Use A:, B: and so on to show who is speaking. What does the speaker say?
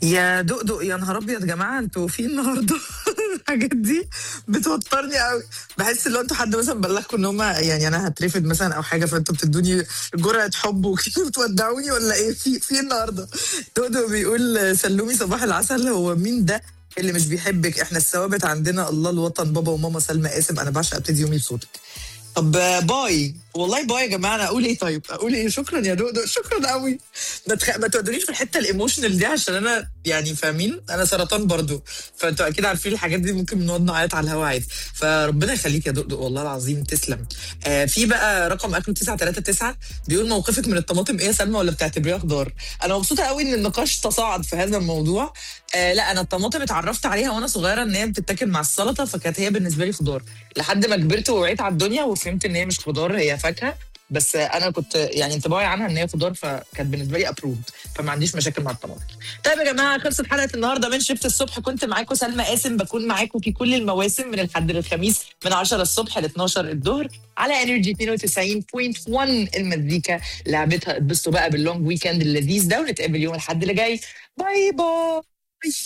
A: يا دقدق يا نهار ابيض يا جماعه انتوا في النهارده الحاجات دي بتوترني قوي بحس ان انتوا حد مثلا بلغكم ان هم يعني انا هترفد مثلا او حاجه فانتوا بتدوني جرعه حب وكده بتودعوني ولا ايه في في النهارده دقدق بيقول سلومي صباح العسل هو مين ده اللي مش بيحبك احنا الثوابت عندنا الله الوطن بابا وماما سلمى قاسم انا بعشق ابتدي يومي بصوتك طب باي والله باي يا جماعه انا اقول ايه طيب اقول ايه شكرا يا دودو شكرا قوي ما, تخ... ما تودونيش في الحته الايموشنال دي عشان انا يعني فاهمين انا سرطان برضو فانتوا اكيد عارفين الحاجات دي ممكن بنقعد نعيط على الهوا عادي فربنا يخليك يا دودو والله العظيم تسلم آه في بقى رقم اكله 939 بيقول موقفك من الطماطم ايه يا سلمى ولا بتعتبريها خضار انا مبسوطه قوي ان النقاش تصاعد في هذا الموضوع آه لا انا الطماطم اتعرفت عليها وانا صغيره ان هي بتتاكل مع السلطه فكانت هي بالنسبه لي خضار لحد ما كبرت ووعيت على الدنيا وفهمت ان هي مش خضار هي فاكهه بس انا كنت يعني انطباعي عنها ان هي خضار فكانت بالنسبه لي ابروفد فما عنديش مشاكل مع الطماطم. طيب يا جماعه خلصت حلقه النهارده من شفت الصبح كنت معاكم سلمى قاسم بكون معاكم في كل المواسم من الحد للخميس من 10 الصبح ل 12 الظهر على انرجي 92.1 المزيكا لعبتها اتبسطوا بقى باللونج ويكند اللذيذ ده ونتقابل يوم الاحد اللي جاي باي باي